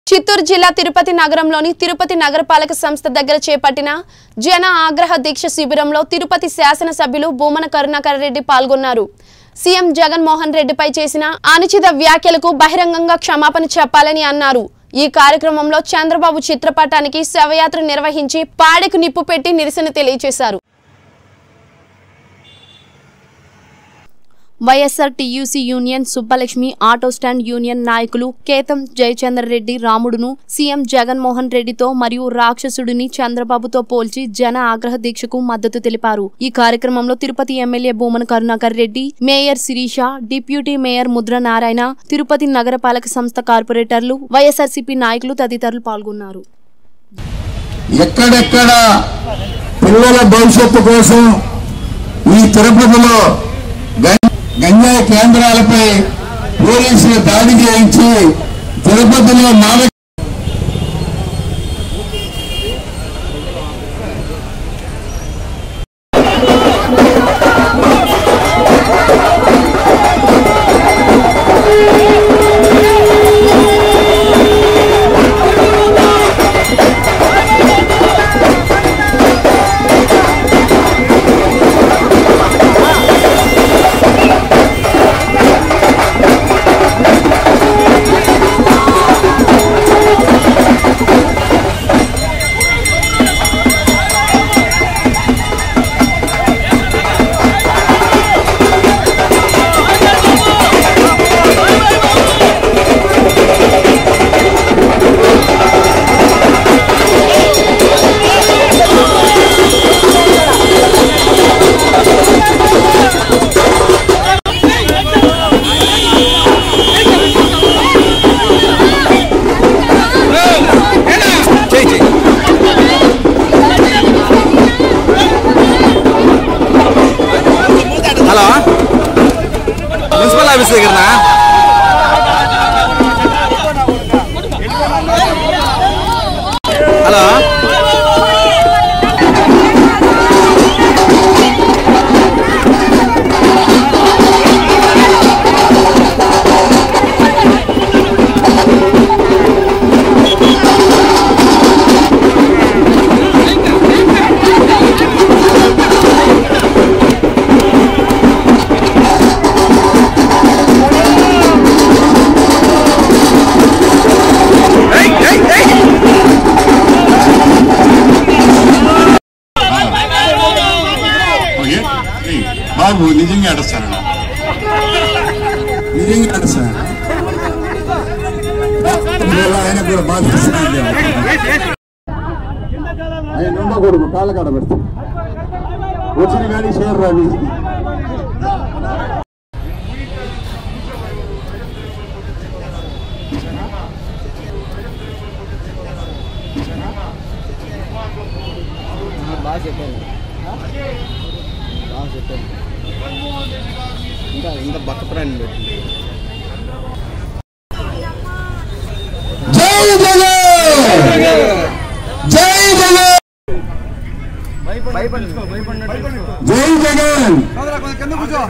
చిత్తూరు జిల్లా తిరుపతి నగరంలోని తిరుపతి నగరపాలక సంస్థ దగ్గర చేపట్టిన జన ఆగ్రహ దీక్ష శిబిరంలో తిరుపతి శాసనసభ్యులు భూమన కరుణాకర్ రెడ్డి పాల్గొన్నారు సీఎం జగన్మోహన్ రెడ్డిపై చేసిన అనుచిత వ్యాఖ్యలకు బహిరంగంగా క్షమాపణ చెప్పాలని అన్నారు ఈ కార్యక్రమంలో చంద్రబాబు చిత్రపటానికి శవయాత్ర నిర్వహించి పాడెకు నిప్పు పెట్టి నిరసన తెలియజేశారు YSR TUC union Subbalakshmi auto stand union నాయకులు కేతం జయచంద్ర రెడ్డి రాముడును సీఎం జగన్మోహన్ రెడ్డితో మరియు రాక్షసుడిని చంద్రబాబుతో పోల్చి జన ఆగ్రహ దీక్షకు మద్దతు తెలిపారు ఈ కార్యక్రమంలో Tirupati MLA Bhumana Karunakar Reddy mayor Sirisha deputy mayor Mudra Narayana Tirupati నగరపాలక సంస్థ కార్పొరేటర్లు వైఎస్ఆర్సీపీ నాయకులు తదితరులు పాల్గొన్నారు ఎక్కడెక్కడ పిల్లల భవిష్యత్తు కోసం ఈ తిరుపతిలో గం- గంజాయి కేంద్రాలపై పోలీసులు దాడి చేయించి తిరుపతిలో మాదక హలో మున్సిపల్ ఆఫీస్ దగ్గరనా హలో ఓకే? ఏయ్, బాబు నిజంగా అడుస్తాను నిజంగా అడుస్తాను ఆయన కూడా బాధ చేస్తున్నాడు. ఆయన ఉండకూడదు కాళ్ళ కాడ పెడతాం వచ్చిన కానీ షేర్ రావి బాగా చెప్పాను బాగా చెప్పాను ఇంకా ఇంకా బక్క ప్రాణి పెట్టింది జై జగన్ జై జగన్ భయపడి జై జగన్ కింద కూర్చో